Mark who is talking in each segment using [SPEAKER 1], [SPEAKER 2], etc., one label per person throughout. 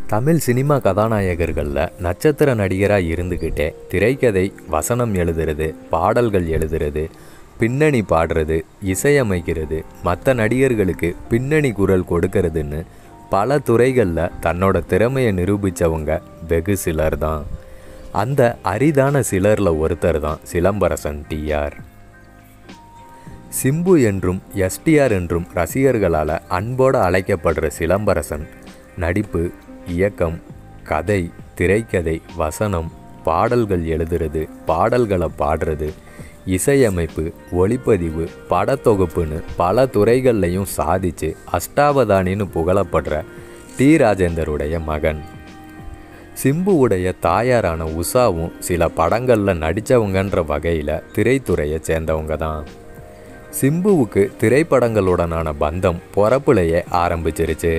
[SPEAKER 1] Tamil cinema கதாநாயகர்களில் நட்சத்திர நடிகராக இருந்துக்கிட்டே திரைக்கதை வசனம் எழுதுறது பாடல்கள் எழுதுறது பின்னணி பாடுறது இசையமைக்கிறது மற்ற நடிகர்களுக்கு பின்னணி குரல் கொடுக்கறதுன்னு பல துறைகளில் தன்னோட திறமையை நிரூபித்தவங்க வெகு சிலர் தான் அந்த அரிதான சிலரில் ஒருத்தர் தான் சிலம்பரசன் டிஆர் சிம்பு என்றும் எஸ்டிஆர் என்றும் ரசிகர்களால் அன்போடு அழைக்கப்படுற சிலம்பரசன் நடிப்பு இயக்கம் கதை திரைக்கதை வசனம் பாடல்கள் எழுதுறது பாடல்களை பாடுறது இசையமைப்பு ஒளிப்பதிவு படத்தொகுப்புன்னு பல துறைகள்லையும் சாதிச்சு அஷ்டாவதானின்னு புகழப்படுற டி ராஜேந்தருடைய மகன் சிம்புவுடைய தாயாரான உஷாவும் சில படங்களில் நடித்தவங்கன்ற வகையில் திரைத்துறையை சேர்ந்தவங்க தான் சிம்புவுக்கு திரைப்படங்களுடனான பந்தம் பொறப்புலையே ஆரம்பிச்சிருச்சு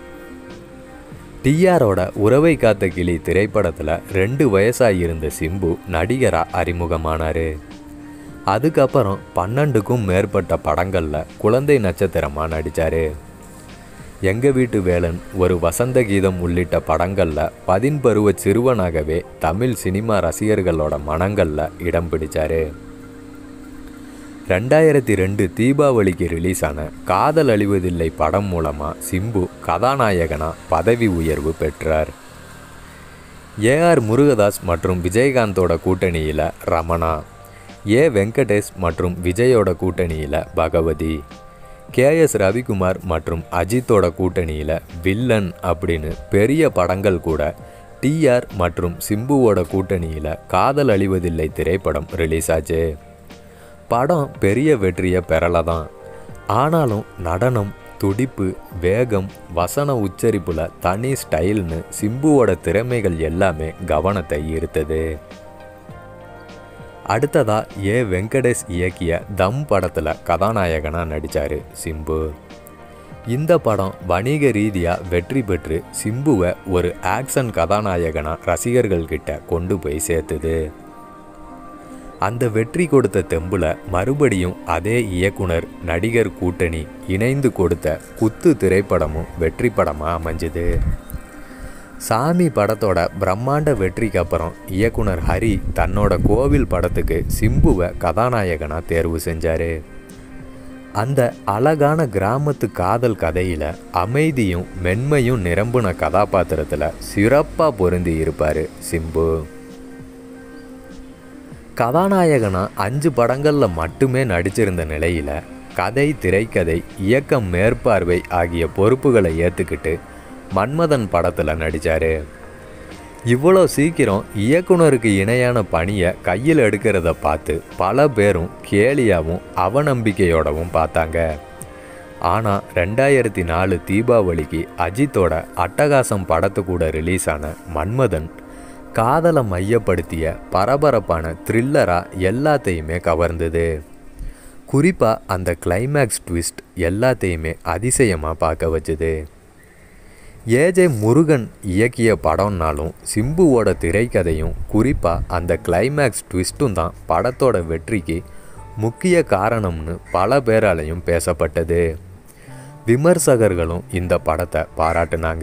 [SPEAKER 1] டிஆரோட உறவை காத்த கிளி திரைப்படத்தில் ரெண்டு வயசாக இருந்த சிம்பு நடிகராக அறிமுகமானார் அதுக்கப்புறம் பன்னெண்டுக்கும் மேற்பட்ட படங்களில் குழந்தை நட்சத்திரமாக நடித்தார் எங்கள் வீட்டு வேலன் ஒரு வசந்த கீதம் உள்ளிட்ட படங்களில் பதின்பருவ சிறுவனாகவே தமிழ் சினிமா ரசிகர்களோட மனங்களில் இடம் பிடிச்சாரு ரெண்டாயிரத்தி ரெண்டு தீபாவளிக்கு ரிலீஸ் ஆன காதல் அழிவதில்லை படம் மூலமாக சிம்பு கதாநாயகனா பதவி உயர்வு பெற்றார் ஏஆர் முருகதாஸ் மற்றும் விஜயகாந்தோட கூட்டணியில் ரமணா ஏ வெங்கடேஷ் மற்றும் விஜயோட கூட்டணியில் பகவதி கேஎஸ் ரவிக்குமார் மற்றும் அஜித்தோட கூட்டணியில் வில்லன் அப்படின்னு பெரிய படங்கள் கூட டிஆர் மற்றும் சிம்புவோட கூட்டணியில் காதல் அழிவதில்லை திரைப்படம் ரிலீஸ் ஆச்சு படம் பெரிய வெற்றியை பெறலை தான் ஆனாலும் நடனம் துடிப்பு வேகம் வசன உச்சரிப்புல தனி ஸ்டைல்னு சிம்புவோட திறமைகள் எல்லாமே கவனத்தை ஈர்த்தது அடுத்ததா ஏ வெங்கடேஷ் இயக்கிய தம் படத்தில் கதாநாயகனாக நடித்தார் சிம்பு இந்த படம் வணிக ரீதியாக வெற்றி பெற்று சிம்புவை ஒரு ஆக்ஷன் கதாநாயகனாக ரசிகர்கள்கிட்ட கொண்டு போய் சேர்த்துது அந்த வெற்றி கொடுத்த தெம்புல மறுபடியும் அதே இயக்குனர் நடிகர் கூட்டணி இணைந்து கொடுத்த குத்து திரைப்படமும் வெற்றி படமாக அமைஞ்சுது சாமி படத்தோட பிரம்மாண்ட வெற்றிக்கு அப்புறம் இயக்குனர் ஹரி தன்னோட கோவில் படத்துக்கு சிம்புவை கதாநாயகனாக தேர்வு செஞ்சார் அந்த அழகான கிராமத்து காதல் கதையில் அமைதியும் மென்மையும் நிரம்புன கதாபாத்திரத்தில் சிறப்பாக பொருந்தி இருப்பார் சிம்பு கதாநாயகனா அஞ்சு படங்களில் மட்டுமே நடிச்சிருந்த நிலையில் கதை திரைக்கதை இயக்கம் மேற்பார்வை ஆகிய பொறுப்புகளை ஏற்றுக்கிட்டு மன்மதன் படத்தில் நடித்தார் இவ்வளோ சீக்கிரம் இயக்குனருக்கு இணையான பணியை கையில் எடுக்கிறத பார்த்து பல பேரும் கேலியாகவும் அவநம்பிக்கையோடவும் பார்த்தாங்க ஆனால் ரெண்டாயிரத்தி நாலு தீபாவளிக்கு அஜித்தோட அட்டகாசம் படத்து கூட ரிலீஸ் ஆன மன்மதன் காதலை மையப்படுத்திய பரபரப்பான த்ரில்லராக எல்லாத்தையுமே கவர்ந்தது குறிப்பாக அந்த கிளைமேக்ஸ் ட்விஸ்ட் எல்லாத்தையுமே அதிசயமாக பார்க்க வச்சுது ஏஜே முருகன் இயக்கிய படம்னாலும் சிம்புவோட திரைக்கதையும் குறிப்பாக அந்த கிளைமேக்ஸ் ட்விஸ்ட்டும் தான் படத்தோட வெற்றிக்கு முக்கிய காரணம்னு பல பேராலையும் பேசப்பட்டது விமர்சகர்களும் இந்த படத்தை பாராட்டுனாங்க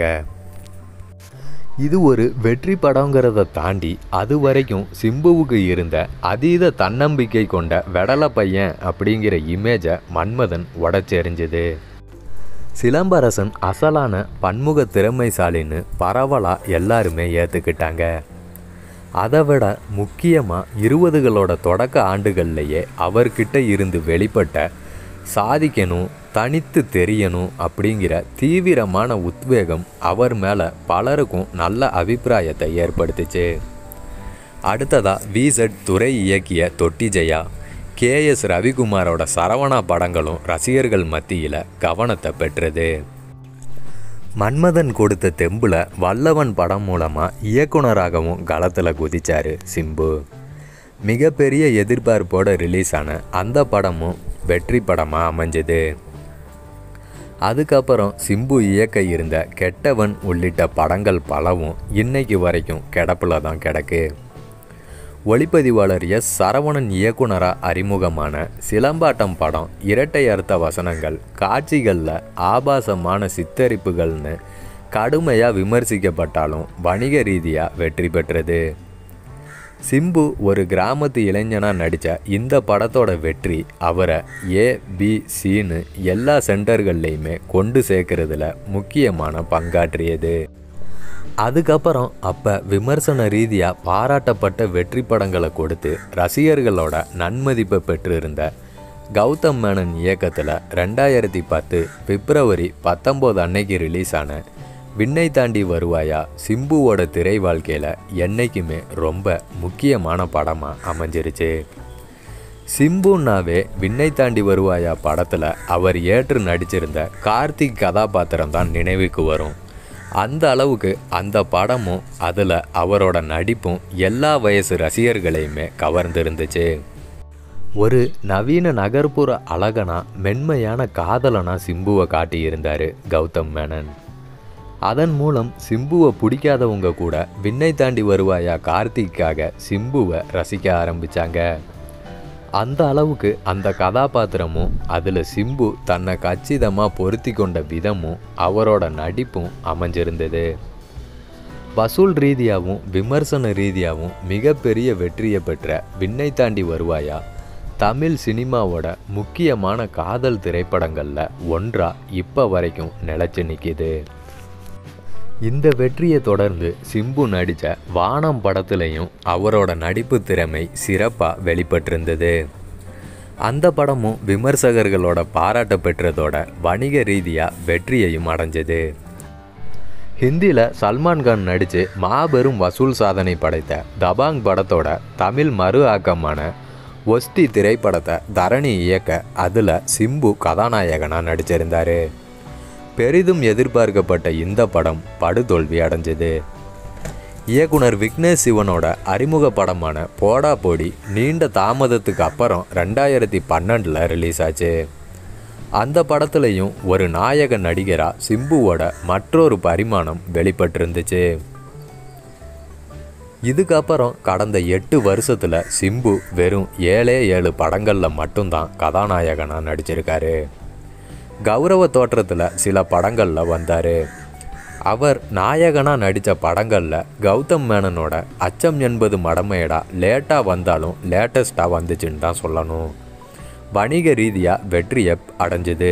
[SPEAKER 1] இது ஒரு வெற்றி படங்கிறத தாண்டி அது வரைக்கும் சிம்புவுக்கு இருந்த அதீத தன்னம்பிக்கை கொண்ட வெடலை பையன் அப்படிங்கிற இமேஜை மன்மதன் உடச்செறிஞ்சுது சிலம்பரசன் அசலான பன்முக திறமைசாலின்னு பரவலாக எல்லாருமே ஏற்றுக்கிட்டாங்க அதை விட முக்கியமாக இருபதுகளோட தொடக்க ஆண்டுகள்லையே அவர்கிட்ட இருந்து வெளிப்பட்ட சாதிக்கணும் தனித்து தெரியணும் அப்படிங்கிற தீவிரமான உத்வேகம் அவர் மேலே பலருக்கும் நல்ல அபிப்பிராயத்தை ஏற்படுத்துச்சு அடுத்ததாக விசட் துறை இயக்கிய தொட்டி ஜெயா கேஎஸ் ரவிக்குமாரோட சரவணா படங்களும் ரசிகர்கள் மத்தியில் கவனத்தை பெற்றது மன்மதன் கொடுத்த தெம்புல வல்லவன் படம் மூலமாக இயக்குனராகவும் களத்தில் குதிச்சாரு சிம்பு மிகப்பெரிய எதிர்பார்ப்போடு ரிலீஸ் ஆன அந்த படமும் வெற்றி படமாக அமைஞ்சது அதுக்கப்புறம் சிம்பு இயக்க இருந்த கெட்டவன் உள்ளிட்ட படங்கள் பலவும் இன்னைக்கு வரைக்கும் கிடப்பில் தான் கிடக்கு ஒளிப்பதிவாளர் எஸ் சரவணன் இயக்குனராக அறிமுகமான சிலம்பாட்டம் படம் இரட்டை அர்த்த வசனங்கள் காட்சிகளில் ஆபாசமான சித்தரிப்புகள்னு கடுமையாக விமர்சிக்கப்பட்டாலும் வணிக ரீதியாக வெற்றி பெற்றது சிம்பு ஒரு கிராமத்து இளைஞனாக நடித்த இந்த படத்தோட வெற்றி அவரை ஏ பி சின்னு எல்லா சென்டர்கள்லையுமே கொண்டு சேர்க்கறதுல முக்கியமான பங்காற்றியது அதுக்கப்புறம் அப்போ விமர்சன ரீதியாக பாராட்டப்பட்ட வெற்றி படங்களை கொடுத்து ரசிகர்களோட நன்மதிப்பை பெற்றிருந்த கௌதம் மேனன் இயக்கத்தில் ரெண்டாயிரத்தி பத்து பிப்ரவரி பத்தொம்போது அன்னைக்கு ரிலீஸ் ஆன விண்ணை தாண்டி வருவாயா சிம்புவோட திரை வாழ்க்கையில் என்றைக்குமே ரொம்ப முக்கியமான படமாக அமைஞ்சிருச்சு சிம்புன்னாவே விண்ணை தாண்டி வருவாயா படத்தில் அவர் ஏற்று நடிச்சிருந்த கார்த்திக் கதாபாத்திரம் தான் நினைவுக்கு வரும் அந்த அளவுக்கு அந்த படமும் அதில் அவரோட நடிப்பும் எல்லா வயசு ரசிகர்களையுமே கவர்ந்திருந்துச்சு ஒரு நவீன நகர்ப்புற அழகனா மென்மையான காதலனா சிம்புவை காட்டியிருந்தார் கௌதம் மேனன் அதன் மூலம் சிம்புவை பிடிக்காதவங்க கூட விண்ணை தாண்டி வருவாயா கார்த்திக்காக சிம்புவை ரசிக்க ஆரம்பித்தாங்க அந்த அளவுக்கு அந்த கதாபாத்திரமும் அதில் சிம்பு தன்னை கச்சிதமாக பொருத்தி கொண்ட விதமும் அவரோட நடிப்பும் அமைஞ்சிருந்தது வசூல் ரீதியாகவும் விமர்சன ரீதியாகவும் மிகப்பெரிய வெற்றியை பெற்ற விண்ணை தாண்டி வருவாயா தமிழ் சினிமாவோட முக்கியமான காதல் திரைப்படங்களில் ஒன்றா இப்போ வரைக்கும் நிலச்சி நிற்கிது இந்த வெற்றியை தொடர்ந்து சிம்பு நடித்த வானம் படத்துலையும் அவரோட நடிப்பு திறமை சிறப்பாக வெளிப்பட்டிருந்தது அந்த படமும் விமர்சகர்களோட பாராட்ட பெற்றதோட வணிக ரீதியாக வெற்றியையும் அடைஞ்சது ஹிந்தியில் சல்மான் கான் நடித்து மாபெரும் வசூல் சாதனை படைத்த தபாங் படத்தோட தமிழ் மறு ஆக்கமான ஒஸ்தி திரைப்படத்தை தரணி இயக்க அதில் சிம்பு கதாநாயகனாக நடிச்சிருந்தார் பெரிதும் எதிர்பார்க்கப்பட்ட இந்த படம் படுதோல்வி அடைஞ்சது இயக்குனர் விக்னேஷ் சிவனோட அறிமுக படமான போடா போடி நீண்ட தாமதத்துக்கு அப்புறம் ரெண்டாயிரத்தி பன்னெண்டில் ரிலீஸ் ஆச்சு அந்த படத்துலையும் ஒரு நாயக நடிகராக சிம்புவோட மற்றொரு பரிமாணம் வெளிப்பட்டிருந்துச்சு இதுக்கப்புறம் கடந்த எட்டு வருஷத்தில் சிம்பு வெறும் ஏழே ஏழு படங்களில் மட்டும்தான் கதாநாயகனாக நடிச்சிருக்காரு கௌரவ தோற்றத்தில் சில படங்களில் வந்தார் அவர் நாயகனாக நடித்த படங்களில் கௌதம் மேனனோட அச்சம் என்பது மடமையடா லேட்டாக வந்தாலும் லேட்டஸ்ட்டாக வந்துச்சுன்னு தான் சொல்லணும் வணிக ரீதியாக வெற்றியை அடைஞ்சது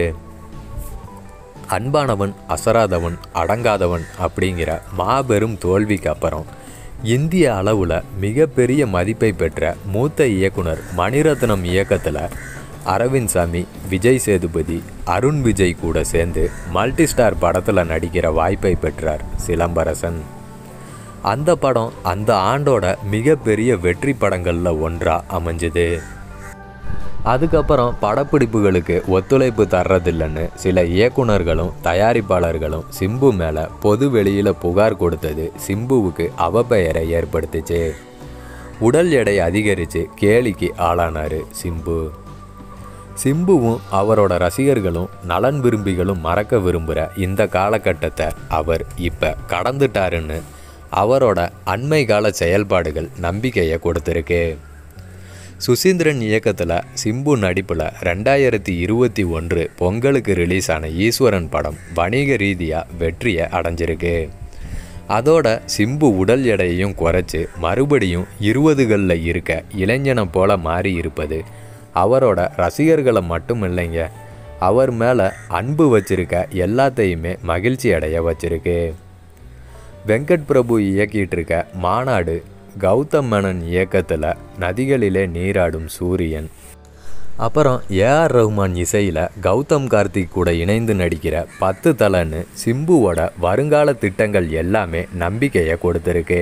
[SPEAKER 1] அன்பானவன் அசராதவன் அடங்காதவன் அப்படிங்கிற மாபெரும் தோல்விக்கு அப்புறம் இந்திய அளவில் மிகப்பெரிய மதிப்பை பெற்ற மூத்த இயக்குனர் மணிரத்னம் இயக்கத்தில் அரவிந்த் சாமி விஜய் சேதுபதி அருண் விஜய் கூட சேர்ந்து மல்டி ஸ்டார் படத்தில் நடிக்கிற வாய்ப்பை பெற்றார் சிலம்பரசன் அந்த படம் அந்த ஆண்டோட மிகப்பெரிய வெற்றி படங்களில் ஒன்றாக அமைஞ்சது அதுக்கப்புறம் படப்பிடிப்புகளுக்கு ஒத்துழைப்பு தர்றதில்லைன்னு சில இயக்குனர்களும் தயாரிப்பாளர்களும் சிம்பு மேலே பொது வெளியில் புகார் கொடுத்தது சிம்புவுக்கு அவப்பெயரை ஏற்படுத்துச்சு உடல் எடை அதிகரித்து கேலிக்கு ஆளானார் சிம்பு சிம்புவும் அவரோட ரசிகர்களும் நலன் விரும்பிகளும் மறக்க விரும்புகிற இந்த காலகட்டத்தை அவர் இப்போ கடந்துட்டாருன்னு அவரோட அண்மை கால செயல்பாடுகள் நம்பிக்கையை கொடுத்துருக்கு சுசீந்திரன் இயக்கத்தில் சிம்பு நடிப்பில் ரெண்டாயிரத்தி இருபத்தி ஒன்று பொங்கலுக்கு ரிலீஸ் ஆன ஈஸ்வரன் படம் வணிக ரீதியாக வெற்றியை அடைஞ்சிருக்கு அதோட சிம்பு உடல் எடையையும் குறைச்சி மறுபடியும் இருபதுகளில் இருக்க இளைஞனை போல மாறி இருப்பது அவரோட ரசிகர்களை மட்டும் இல்லைங்க அவர் மேலே அன்பு வச்சிருக்க எல்லாத்தையுமே மகிழ்ச்சி அடைய வச்சிருக்கு வெங்கட் பிரபு இயக்கிட்டு இருக்க மாநாடு கௌதம் மேனன் இயக்கத்தில் நதிகளிலே நீராடும் சூரியன் அப்புறம் ஏஆர் ரஹ்மான் இசையில் கௌதம் கார்த்திக் கூட இணைந்து நடிக்கிற பத்து தலன்னு சிம்புவோட வருங்கால திட்டங்கள் எல்லாமே நம்பிக்கையை கொடுத்துருக்கு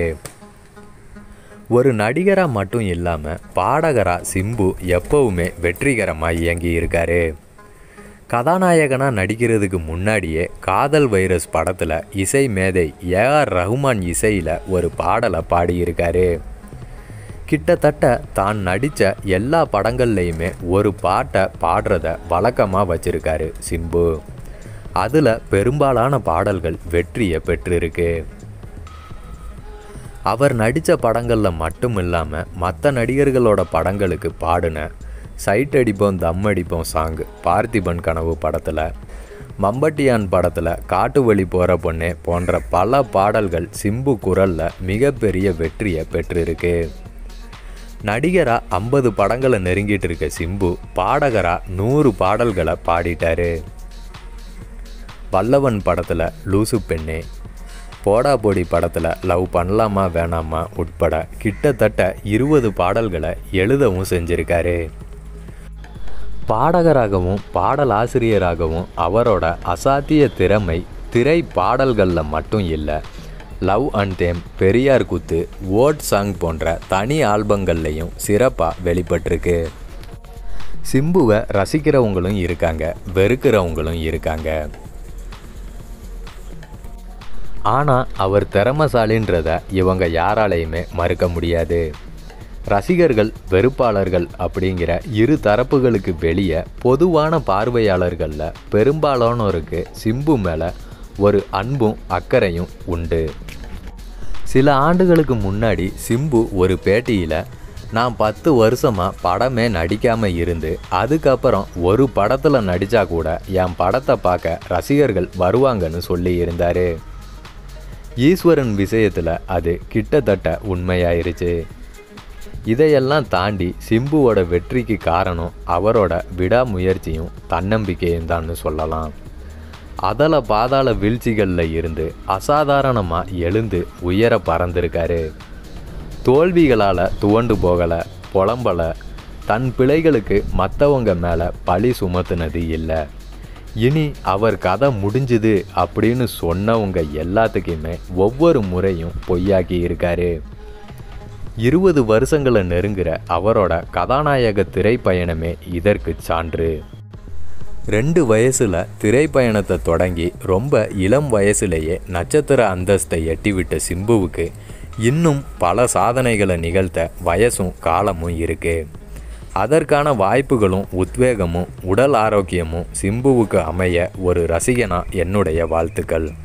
[SPEAKER 1] ஒரு நடிகராக மட்டும் இல்லாமல் பாடகராக சிம்பு எப்பவுமே வெற்றிகரமாக இயங்கி இருக்காரு கதாநாயகனாக நடிக்கிறதுக்கு முன்னாடியே காதல் வைரஸ் படத்தில் இசை மேதை ஏஆர் ரஹ்மான் இசையில் ஒரு பாடலை பாடியிருக்காரு கிட்டத்தட்ட தான் நடித்த எல்லா படங்கள்லையுமே ஒரு பாட்டை பாடுறத வழக்கமாக வச்சிருக்காரு சிம்பு அதில் பெரும்பாலான பாடல்கள் வெற்றியை பெற்றிருக்கு அவர் நடித்த படங்களில் மட்டும் இல்லாமல் மற்ற நடிகர்களோட படங்களுக்கு பாடின சைட் அடிப்போம் தம் அடிப்போம் சாங் பார்த்திபன் கனவு படத்தில் மம்பட்டியான் படத்தில் காட்டு வழி போகிற பொண்ணு போன்ற பல பாடல்கள் சிம்பு குரலில் மிகப்பெரிய வெற்றியை பெற்றிருக்கு நடிகராக ஐம்பது படங்களை நெருங்கிட்டு இருக்க சிம்பு பாடகராக நூறு பாடல்களை பாடிட்டாரு வல்லவன் படத்தில் லூசு பெண்ணே போடா போடி படத்தில் லவ் பண்ணலாமா வேணாமா உட்பட கிட்டத்தட்ட இருபது பாடல்களை எழுதவும் செஞ்சிருக்காரு பாடகராகவும் பாடல் ஆசிரியராகவும் அவரோட அசாத்திய திறமை திரை பாடல்களில் மட்டும் இல்லை லவ் அண்ட் தேம் பெரியார் குத்து ஓட் சாங் போன்ற தனி ஆல்பங்கள்லையும் சிறப்பாக வெளிப்பட்டிருக்கு சிம்புவை ரசிக்கிறவங்களும் இருக்காங்க வெறுக்கிறவங்களும் இருக்காங்க ஆனால் அவர் திறமசாலின்றத இவங்க யாராலையுமே மறுக்க முடியாது ரசிகர்கள் வெறுப்பாளர்கள் அப்படிங்கிற இரு தரப்புகளுக்கு வெளியே பொதுவான பார்வையாளர்களில் பெரும்பாலானோருக்கு சிம்பு மேலே ஒரு அன்பும் அக்கறையும் உண்டு சில ஆண்டுகளுக்கு முன்னாடி சிம்பு ஒரு பேட்டியில் நான் பத்து வருஷமாக படமே நடிக்காமல் இருந்து அதுக்கப்புறம் ஒரு படத்தில் நடித்தா கூட என் படத்தை பார்க்க ரசிகர்கள் வருவாங்கன்னு சொல்லி இருந்தார் ஈஸ்வரன் விஷயத்தில் அது கிட்டத்தட்ட உண்மையாயிருச்சு இதையெல்லாம் தாண்டி சிம்புவோட வெற்றிக்கு காரணம் அவரோட விடாமுயற்சியும் தன்னம்பிக்கையும் தான்னு சொல்லலாம் அதல பாதாள வீழ்ச்சிகளில் இருந்து அசாதாரணமாக எழுந்து உயர பறந்திருக்காரு தோல்விகளால் துவண்டு போகலை புலம்பலை தன் பிழைகளுக்கு மற்றவங்க மேலே பழி சுமத்துனது இல்லை இனி அவர் கதை முடிஞ்சுது அப்படின்னு சொன்னவங்க எல்லாத்துக்குமே ஒவ்வொரு முறையும் பொய்யாக்கி இருக்காரு இருபது வருஷங்களை நெருங்குற அவரோட கதாநாயக திரைப்பயணமே இதற்கு சான்று ரெண்டு வயசில் திரைப்பயணத்தை தொடங்கி ரொம்ப இளம் வயசுலேயே நட்சத்திர அந்தஸ்தை எட்டிவிட்ட சிம்புவுக்கு இன்னும் பல சாதனைகளை நிகழ்த்த வயசும் காலமும் இருக்குது அதற்கான வாய்ப்புகளும் உத்வேகமும் உடல் ஆரோக்கியமும் சிம்புவுக்கு அமைய ஒரு ரசிகனா என்னுடைய வாழ்த்துக்கள்